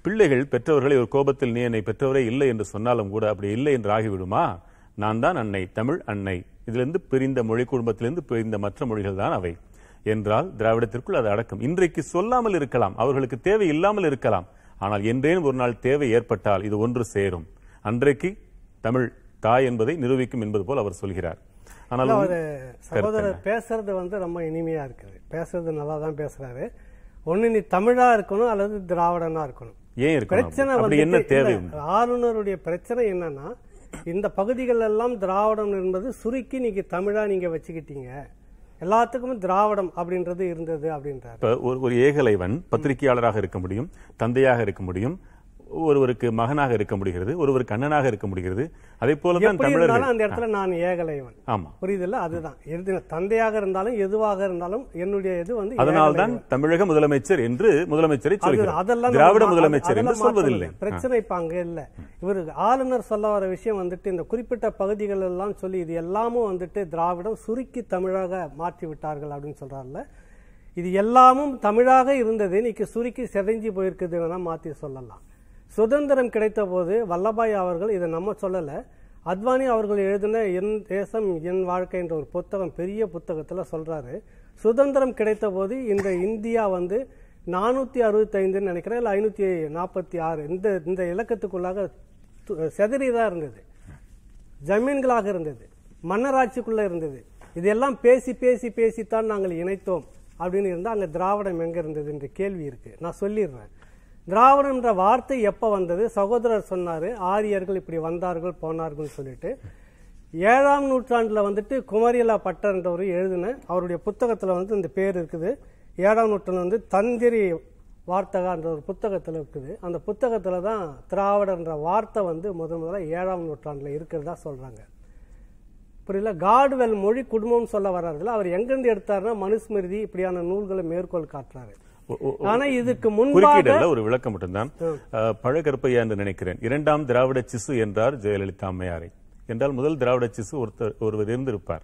பிள்ளைகள் பெற்றவர்களை ஒரு கோபத்தில் நீ என்னை பெற்றவரே இல்லை என்று சொன்னாலும் கூட அப்படி இல்லை என்று ஆகிவிடுமா நான் தான் அன்னை தமிழ் அன்னை இதிலிருந்து பிரிந்த மொழி குடும்பத்திலிருந்து பிரிந்த மற்ற மொழிகள் தான் அவை என்றால் திராவிடத்திற்குள் அது அடக்கம் இன்றைக்கு சொல்லாமல் இருக்கலாம் அவர்களுக்கு தேவை இல்லாமல் இருக்கலாம் ஆனால் என்றேனும் ஒரு நாள் தேவை ஏற்பட்டால் இது ஒன்று சேரும் அன்றைக்கு தமிழ் தாய் என்பதை நிரூபிக்கும் என்பது போல் அவர் சொல்கிறார் ஆனால் ஒரு சகோதரர் பேசுறது வந்து ரொம்ப இனிமையா இருக்குது பேசுறது நல்லா தான் பேசுறாரு ஒண்ணு நீ தமிழா இருக்கணும் அல்லது திராவிடனா இருக்கணும் ஏன் இருக்கணும் பிரச்சனை அப்படி? அப்படி என்ன வந்துட்டு தேவை இல்ல, ஆளுநருடைய பிரச்சனை என்னன்னா இந்த பகுதிகள் எல்லாம் திராவிடம் என்பது சுருக்கி நீங்க தமிழா நீங்க வச்சுக்கிட்டீங்க எல்லாத்துக்குமே திராவிடம் அப்படின்றது இருந்தது அப்படின்றாரு இப்ப ஒரு ஒரு ஏகலைவன் பத்திரிகையாளராக இருக்க முடியும் தந்தையாக இருக்க முடியும் ஒருவருக்கு மகனாக இருக்க முடிகிறது ஒருவருக்கு அண்ணனாக இருக்க முடிகிறது அதே போலதான் எப்படி இருந்தாலும் தமிழர்கள் அந்த இடத்துல நான் ஏகலைவன் ஆமா புரியுதுல்ல அதுதான் எது தந்தையாக இருந்தாலும் எதுவாக இருந்தாலும் என்னுடைய இது வந்து அதனால்தான் தமிழக முதலமைச்சர் என்று முதலமைச்சரை அது- சொல்கிறார் அதெல்லாம் திராவிட நம்ம- முதலமைச்சர் என்று அதெல்லாம் சொல்வதில்லை மாற்றமில்லை. பிரச்சனை இப்ப அங்க இல்ல இவரு ஆளுநர் சொல்ல வர விஷயம் வந்துட்டு இந்த குறிப்பிட்ட பகுதிகள் எல்லாம் சொல்லி இது எல்லாமும் வந்துட்டு திராவிடம் சுருக்கி தமிழாக மாற்றி விட்டார்கள் அப்படின்னு சொல்றாருல இது எல்லாமும் தமிழாக இருந்தது இன்னைக்கு சுருக்கி செதைஞ்சு போயிருக்குது வேணா மாத்தி சொல்லலாம் சுதந்திரம் கிடைத்த போது வல்லபாய் அவர்கள் இதை நம்ம சொல்லல அத்வானி அவர்கள் எழுதின என் தேசம் என் வாழ்க்கை என்ற ஒரு புத்தகம் பெரிய புத்தகத்துல சொல்றாரு சுதந்திரம் கிடைத்த போது இந்த இந்தியா வந்து நானூத்தி அறுபத்தி ஐந்துன்னு நினைக்கிறேன் இல்ல ஐநூத்தி நாற்பத்தி ஆறு இந்த இந்த இலக்கத்துக்குள்ளாக து- செதறிதான் இருந்தது ஜமீன்களாக இருந்தது மன்னராட்சிக்குள்ள இருந்தது இதெல்லாம் பேசி பேசி பேசித்தான் நாங்கள் இணைத்தோம் அப்படின்னு இருந்தா அங்க திராவிடம் எங்க இருந்தது என்ற கேள்வி இருக்கு நான் சொல்லிடுறேன் திராவிடம் என்ற வார்த்தை எப்ப வந்தது சகோதரர் சொன்னாரு ஆரியர்கள் இப்படி வந்தார்கள் போனார்கள் சொல்லிட்டு ஏழாம் நூற்றாண்டுல வந்துட்டு குமரியலா பட்டர் என்றவர் எழுதின அவருடைய புத்தகத்துல வந்து இந்த பேர் இருக்குது ஏழாம் நூற்றாண்டு வந்து தந்திரி வார்த்தகா என்ற ஒரு புத்தகத்துல இருக்குது அந்த புத்தகத்துல தான் திராவிடன்ற வார்த்தை வந்து முத முதல்ல ஏழாம் நூற்றாண்டுல இருக்கிறதா சொல்றாங்க புரியல காடுவெல் மொழி குடும்பம் சொல்ல வர்றாருல அவர் எங்கிருந்து எடுத்தாருன்னா மனுஸ்மிருதி இப்படியான நூல்களை மேற்கோள் காட்டுறாரு ஒ- ஒ- ஆனா இதுக்கு முன்பாக குறுக்கீடல்ல ஒரு விளக்கம் மட்டும்தான் அஹ், பழகற்பையா என்று நினைக்கிறேன் இரண்டாம் திராவிட சிசு என்றார் ஜெயலலிதா அம்மையாரை என்றால் முதல் திராவிட சிசு ஒருத்தர் ஒருவர் இருந்திருப்பார்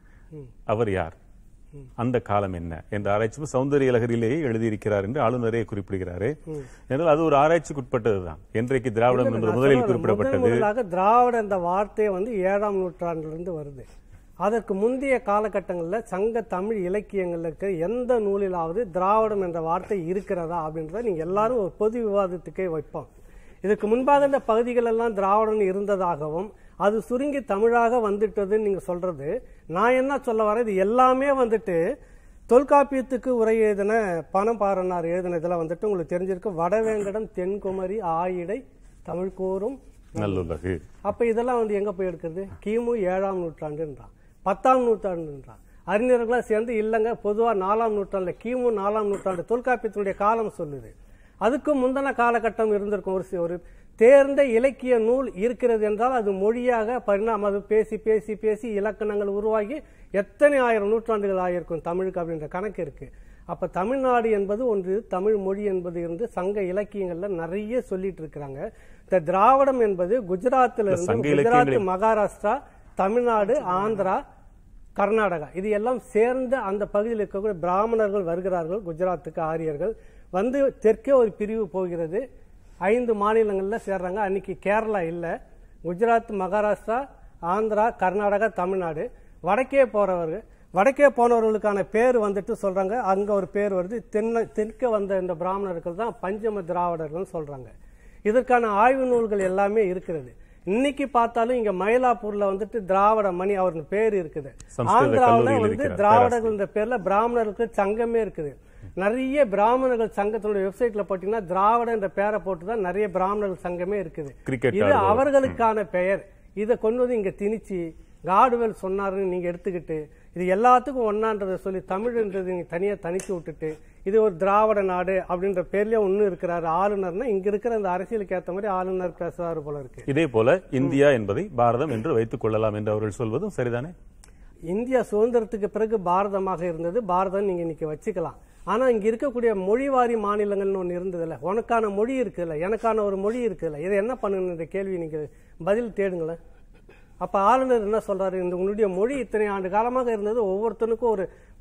அவர் யார் அந்த காலம் என்ன என்ற ஆராய்ச்சி சௌந்தரிய லகரியிலேயே எழுதியிருக்கிறார் என்று ஆளுநரே குறிப்பிடுகிறாரே என்றால் அது ஒரு ஆராய்ச்சிக்குட்பட்டதுதான் என்றைக்கு திராவிடம் என்று நான் முதலில் சொல்றேன், குறிப்பிடப்பட்டது முதன் முதலாக திராவிட என்ற வார்த்தை வந்து ஏழாம் நூற்றாண்டுல இருந்து வருது அதற்கு முந்தைய காலகட்டங்களில் சங்க தமிழ் இலக்கியங்கள்ல இருக்கிற எந்த நூலிலாவது திராவிடம் என்ற வார்த்தை இருக்கிறதா அப்படின்றத நீங்க எல்லாரும் ஒரு பொது விவாதத்துக்கே வைப்போம் இதுக்கு முன்பாக இந்த பகுதிகள் எல்லாம் திராவிடம் இருந்ததாகவும் அது சுருங்கி தமிழாக வந்துட்டதுன்னு நீங்க சொல்றது நான் என்ன சொல்ல வரேன் இது எல்லாமே வந்துட்டு தொல்காப்பியத்துக்கு உரை எழுதின பணம் பாரனார் எழுதின இதுல வந்துட்டு உங்களுக்கு தெரிஞ்சிருக்கு வடவேங்கடம் தென்குமரி ஆயிடை தமிழ் கூறும் நல்லுலகு அப்ப இதெல்லாம் வந்து எங்க போய் எடுக்கிறது கிமு ஏழாம் நூற்றாண்டுன்றான் பத்தாம் நூற்றாண்டுன்றான் அறிஞர்களா சேர்ந்து இல்லைங்க பொதுவா நாலாம் நூற்றாண்டுல கிமு நாலாம் நூற்றாண்டு தொல்காப்பியத்தினுடைய காலம் சொல்லுது அதுக்கு முந்தின காலகட்டம் இருந்திருக்கும் ஒரு சி- ஒரு தேர்ந்த இலக்கிய நூல் இருக்கிறது என்றால் அது மொழியாக பரிணாமம் அது பேசி பேசி பேசி இலக்கணங்கள் உருவாகி எத்தனை ஆயிரம் நூற்றாண்டுகள் ஆகியிருக்கும் தமிழுக்கு அப்படின்ற கணக்கு இருக்கு அப்ப தமிழ்நாடு என்பது ஒன்று தமிழ் மொழி என்பது இருந்து சங்க இலக்கியங்கள்ல நிறைய சொல்லிட்டு இருக்கிறாங்க இந்த திராவிடம் என்பது குஜராத்ல இருந்து சங்க குஜராத் இலக்கியங்களில் மகாராஷ்டிரா தமிழ்நாடு ஆந்திரா கர்நாடகா இது எல்லாம் சேர்ந்து அந்த பகுதியில் இருக்கக்கூடிய பிராமணர்கள் வருகிறார்கள் குஜராத்துக்கு ஆரியர்கள் வந்து தெற்கே ஒரு பிரிவு போகிறது ஐந்து மாநிலங்கள்ல சேர்றாங்க அன்னைக்கு கேரளா இல்ல குஜராத் மகாராஷ்டிரா ஆந்திரா கர்நாடகா தமிழ்நாடு வடக்கே போறவர்கள் வடக்கே போனவர்களுக்கான பேர் வந்துட்டு சொல்றாங்க அங்க ஒரு பேர் வருது தென்ன தெற்கே வந்த இந்த பிராமணர்கள் தான் பஞ்சம திராவிடர்கள் சொல்றாங்க இதற்கான ஆய்வு நூல்கள் எல்லாமே இருக்கிறது இன்னைக்கு பார்த்தாலும் இங்க மயிலாப்பூர்ல வந்துட்டு திராவிட மணி அவர் பேர் இருக்குது சம்ஸ்கிருத ஆந்திராவுல கல்லூரியில் வந்து இருக்கிறார், திராவிடர்கள் பேர்ல பிராமணர்களுக்கு சங்கமே இருக்குது நிறைய பிராமணர்கள் சங்கத்தினுடைய வெப்சைட்ல போட்டீங்கன்னா திராவிட என்ற பேரை போட்டு தான் நிறைய பிராமணர்கள் சங்கமே இருக்குது கிரிக்கெட் இது ஆடுபவர். அவர்களுக்கான பெயர் இதை கொண்டு வந்து இங்க திணிச்சு காடுவெல் சொன்னாருன்னு நீங்க எடுத்துக்கிட்டு இது எல்லாத்துக்கும் ஒன்னான்றதை சொல்லி தமிழ்ன்றது நீங்க தனியா தனிச்சு விட்டுட்டு இது ஒரு திராவிட நாடு அப்படின்ற பேர்லயே ஒண்ணு இருக்கிறாரு ஆளுநர்னா இங்க இருக்கிற அந்த அரசியலுக்கு ஏத்த மாதிரி ஆளுநர் பேசுறாரு போல இருக்கு இதே போல இந்தியா என்பதை பாரதம் என்று வைத்துக் கொள்ளலாம் என்று அவர்கள் சொல்வதும் சரிதானே இந்தியா சுதந்திரத்துக்கு பிறகு பாரதமாக இருந்தது பாரதம் நீங்க இன்னைக்கு வச்சுக்கலாம் ஆனா இங்க இருக்கக்கூடிய மொழிவாரி மாநிலங்கள்னு ஒண்ணு இருந்ததுல உனக்கான மொழி இருக்குல்ல எனக்கான ஒரு மொழி இருக்குல்ல இதை என்ன பண்ணுன்ற கேள்வி நீங்க பதில் தேடுங்களேன் அப்ப ஆளுநர் என்ன சொல்றாரு இந்த உங்களுடைய மொழி இத்தனை ஆண்டு காலமாக இருந்தது ஒவ்வொருத்தனுக்கும் ஒரு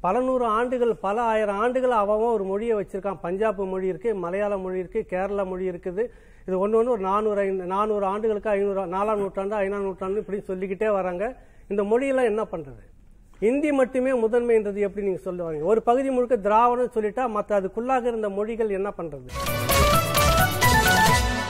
பல நூறு ஆண்டுகள் பல ஆயிரம் ஆண்டுகள் அவன் ஒரு மொழியை வச்சிருக்கான் பஞ்சாப் மொழி இருக்கு மலையாள மொழி இருக்கு கேரள மொழி இருக்குது இது ஒன்று ஒன்று ஒரு நானூறு ஐந்து நானூறு ஆண்டுகளுக்கு ஐநூறு நாலாம் நூற்றாண்டு ஐநாம் நூற்றாண்டு இப்படி சொல்லிக்கிட்டே வராங்க இந்த மொழியெல்லாம் என்ன பண்றது இந்தி மட்டுமே முதன்மைன்றது எப்படி நீங்க சொல்லுவாங்க ஒரு பகுதி முழுக்க திராவிடம் சொல்லிட்டா மற்ற அதுக்குள்ளாக இருந்த மொழிகள் என்ன பண்றது